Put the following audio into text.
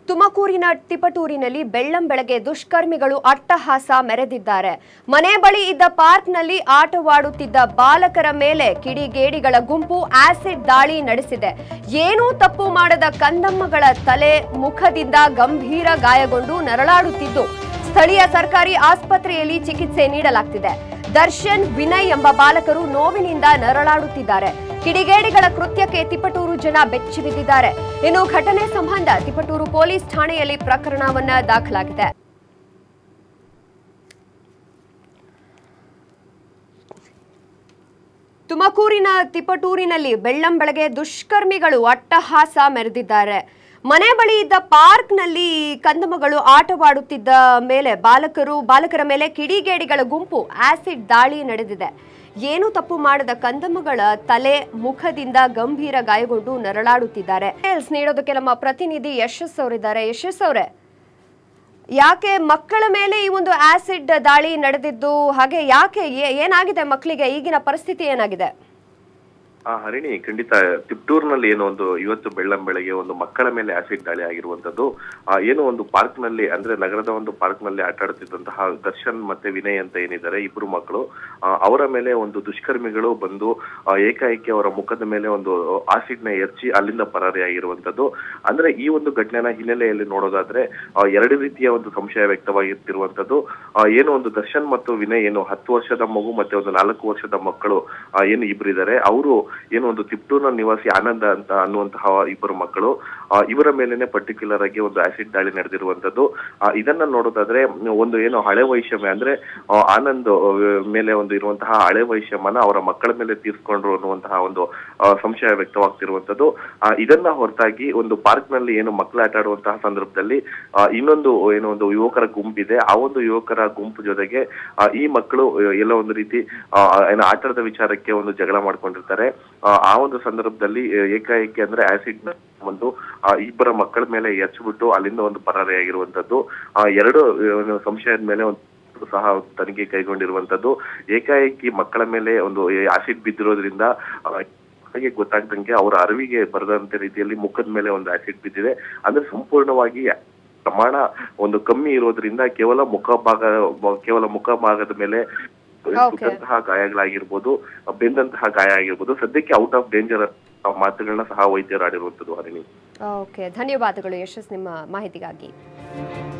ತುಮಕೂರಿನ ತಿಪಟೂರಿನಲ್ಲಿ ಬೆಳ್ಳಂ ಬೆಳಗ್ಗೆ ದುಷ್ಕರ್ಮಿಗಳು ಅಟ್ಟಹಾಸ ಮೆರೆದಿದ್ದಾರೆ ಮನೆ ಬಳಿ ಇದ್ದ ಪಾರ್ಕ್ನಲ್ಲಿ ಆಟವಾಡುತ್ತಿದ್ದ ಬಾಲಕರ ಮೇಲೆ ಕಿಡಿಗೇಡಿಗಳ ಗುಂಪು ಆಸಿಡ್ ದಾಳಿ ನಡೆಸಿದೆ ಏನೂ ತಪ್ಪು ಮಾಡದ ಕಂದಮ್ಮಗಳ ತಲೆ ಮುಖದಿಂದ ಗಂಭೀರ ಗಾಯಗೊಂಡು ನರಳಾಡುತ್ತಿದ್ದು ಸ್ಥಳೀಯ ಸರ್ಕಾರಿ ಆಸ್ಪತ್ರೆಯಲ್ಲಿ ಚಿಕಿತ್ಸೆ ನೀಡಲಾಗ್ತಿದೆ ದರ್ಶನ್ ವಿನಯ್ ಎಂಬ ಬಾಲಕರು ನೋವಿನಿಂದ ನರಳಾಡುತ್ತಿದ್ದಾರೆ ಕಿಡಿಗೇಡಿಗಳ ಕೃತ್ಯಕ್ಕೆ ತಿಪಟೂರು ಜನ ಬೆಚ್ಚಿ ಬಿದ್ದಿದ್ದಾರೆ ಇನ್ನು ಘಟನೆ ಸಂಬಂಧ ತಿಪಟೂರು ಪೊಲೀಸ್ ಠಾಣೆಯಲ್ಲಿ ಪ್ರಕರಣವನ್ನ ದಾಖಲಾಗಿದೆ ತುಮಕೂರಿನ ತಿಪಟೂರಿನಲ್ಲಿ ಬೆಳ್ಳಂಬೆಳಗ್ಗೆ ದುಷ್ಕರ್ಮಿಗಳು ಅಟ್ಟಹಾಸ ಮೆರೆದಿದ್ದಾರೆ ಮನೆ ಬಳಿ ಇದ್ದ ಪಾರ್ಕ್ನಲ್ಲಿ ಕಂದಮಗಳು ಆಟವಾಡುತ್ತಿದ್ದ ಮೇಲೆ ಬಾಲಕರು ಬಾಲಕರ ಮೇಲೆ ಕಿಡಿಗೇಡಿಗಳ ಗುಂಪು ಆಸಿಡ್ ದಾಳಿ ನಡೆದಿದೆ ಏನು ತಪ್ಪು ಮಾಡದ ಕಂದಮ್ಮಗಳ ತಲೆ ಮುಖದಿಂದ ಗಂಭೀರ ಗಾಯಗೊಂಡು ನರಳಾಡುತ್ತಿದ್ದಾರೆ ಡೀಟೇಲ್ಸ್ ನೀಡೋದಕ್ಕೆ ನಮ್ಮ ಪ್ರತಿನಿಧಿ ಯಶಸ್ ಅವರಿದ್ದಾರೆ ಯಶಸ್ ಅವರೇ ಯಾಕೆ ಮಕ್ಕಳ ಮೇಲೆ ಈ ಒಂದು ಆಸಿಡ್ ದಾಳಿ ನಡೆದಿದ್ದು ಹಾಗೆ ಯಾಕೆ ಏ- ಏನಾಗಿದೆ ಮಕ್ಕಳಿಗೆ ಈಗಿನ ಪರಿಸ್ಥಿತಿ ಏನಾಗಿದೆ ಆ ಹರಿಣಿ ಖಂಡಿತ ತಿಪ್ಟೂರ್ನಲ್ಲಿ ಏನೋ ಒಂದು ಇವತ್ತು ಬೆಳ್ಳಂ ಬೆಳಗ್ಗೆ ಒಂದು ಮಕ್ಕಳ ಮೇಲೆ ಆಸಿಡ್ ದಾಳಿ ಆಗಿರುವಂತದ್ದು ಆ ಏನೋ ಒಂದು ಪಾರ್ಕ್ ನಲ್ಲಿ ಅಂದ್ರೆ ನಗರದ ಒಂದು ಪಾರ್ಕ್ ನಲ್ಲಿ ಆಟ ಆಡುತ್ತಿದ್ದಂತಹ ದರ್ಶನ್ ಮತ್ತೆ ವಿನಯ್ ಅಂತ ಏನಿದ್ದಾರೆ ಇಬ್ರು ಮಕ್ಕಳು ಆ, ಅವರ ಮೇಲೆ ಒಂದು ದುಷ್ಕರ್ಮಿಗಳು ಬಂದು ಆ, ಏಕಾಏಕಿ ಅವರ ಮುಖದ ಮೇಲೆ ಒಂದು ಆಸಿಡ್ ನ ಎರಚಿ ಅಲ್ಲಿಂದ ಪರಾರಿಯಾಗಿರುವಂತದ್ದು ಅಂದ್ರೆ ಈ ಒಂದು ಘಟನೆನ ಹಿನ್ನೆಲೆಯಲ್ಲಿ ನೋಡೋದಾದ್ರೆ ಆ, ಎರಡು ರೀತಿಯ ಒಂದು ಸಂಶಯ ವ್ಯಕ್ತವಾಗಿರ್ತಿರುವಂತದ್ದು ಆ, ಏನು ಒಂದು ದರ್ಶನ್ ಮತ್ತು ವಿನಯ್ ಏನು ಹತ್ತು ವರ್ಷದ ಮಗು ಮತ್ತೆ ಒಂದು ನಾಲ್ಕು ವರ್ಷದ ಮಕ್ಕಳು ಆ, ಏನು ಇಬ್ರು ಇದ್ದಾರೆ ಅವರು ಏನು ಒಂದು ತಿಪ್ಟೂರ್ನ ನಿವಾಸಿ ಆನಂದ ಅಂತ ಅನ್ನುವಂತಹ ಇಬ್ಬರು ಮಕ್ಕಳು ಆ, ಇವರ ಮೇಲೆನೆ ಪರ್ಟಿಕ್ಯುಲರ್ ಆಗಿ ಒಂದು ಆಸಿಡ್ ದಾಳಿ ನಡೆದಿರುವಂತದ್ದು ಆ, ಇದನ್ನ ನೋಡೋದಾದ್ರೆ ಒಂದು ಏನು ಹಳೆ ವೈಷಮ್ಯ ಅಂದ್ರೆ ಆ, ಆನಂದ್ ಆ, ಮೇಲೆ ಒಂದು ಇರುವಂತಹ ಹಳೆ ವೈಷಮ್ಯನ ಅವರ ಮಕ್ಕಳ ಮೇಲೆ ತೀರ್ಸ್ಕೊಂಡ್ರು ಅನ್ನುವಂತಹ ಒಂದು ಆ, ಸಂಶಯ ವ್ಯಕ್ತವಾಗ್ತಿರುವಂತದ್ದು ಆ, ಇದನ್ನ ಹೊರತಾಗಿ ಒಂದು ಪಾರ್ಕ್ ನಲ್ಲಿ ಏನು ಮಕ್ಕಳು ಆಟ ಆಡುವಂತಹ ಸಂದರ್ಭದಲ್ಲಿ ಆ, ಇನ್ನೊಂದು ಏನು ಒಂದು ಯುವಕರ ಗುಂಪಿದೆ ಆ ಒಂದು ಯುವಕರ ಗುಂಪು ಜೊತೆಗೆ ಆ, ಈ ಮಕ್ಕಳು ಆ, ಎಲ್ಲ ಒಂದು ರೀತಿ ಆ, ಏನು ಆಟದ ವಿಚಾರಕ್ಕೆ ಒಂದು ಜಗಳ ಮಾಡ್ಕೊಂಡಿರ್ತಾರೆ ಆ, ಆ ಒಂದು ಸಂದರ್ಭದಲ್ಲಿ ಆ, ಏಕಾಏಕಿ ಅಂದ್ರೆ ಆಸಿಡ್ ಒಂದು ಆ, ಇಬ್ಬರ ಮಕ್ಕಳ ಮೇಲೆ ಎಚ್ಬಿಟ್ಟು ಅಲ್ಲಿಂದ ಒಂದು ಪರಾರಿಯಾಗಿರುವಂತದ್ದು ಆ ಎರಡು ಏನು ಸಂಶಯದ ಮೇಲೆ ಒಂದು ಸಹ ತನಿಖೆ ಕೈಗೊಂಡಿರುವಂತದ್ದು ಏಕಾಏಕಿ ಮಕ್ಕಳ ಮೇಲೆ ಒಂದು ಆಸಿಡ್ ಬಿದ್ದಿರೋದ್ರಿಂದ ಆ, ಹಾಗೆ ಗೊತ್ತಾಗ್ದಂಗೆ ಅವರ ಅರಿವಿಗೆ ಬರದಂತ ರೀತಿಯಲ್ಲಿ ಮುಖದ ಮೇಲೆ ಒಂದು ಆಸಿಡ್ ಬಿದ್ದಿದೆ ಅಂದ್ರೆ ಸಂಪೂರ್ಣವಾಗಿ ಪ್ರಮಾಣ ಒಂದು ಕಮ್ಮಿ ಇರೋದ್ರಿಂದ ಕೇವಲ ಮುಖ ಭಾಗ ಕೇವಲ ಮುಖ ಭಾಗದ ಮೇಲೆ ಸುಟ್ಟಂತಹ ಗಾಯಗಳಾಗಿರ್ಬೋದು ಬೆಂದಂತಹ ಗಾಯ ಆಗಿರ್ಬೋದು ಸದ್ಯಕ್ಕೆ ಔಟ್ ಆಫ್ ಡೇಂಜರ್ ಮಾತುಗಳನ್ನ ಸಹ ವೈದ್ಯರು ಆಡಿರುವಂತದ್ದು ಹರಿಣಿ ಓಕೆ ಧನ್ಯವಾದಗಳು ಯಶಸ್ ನಿಮ್ಮ ಮಾಹಿತಿಗಾಗಿ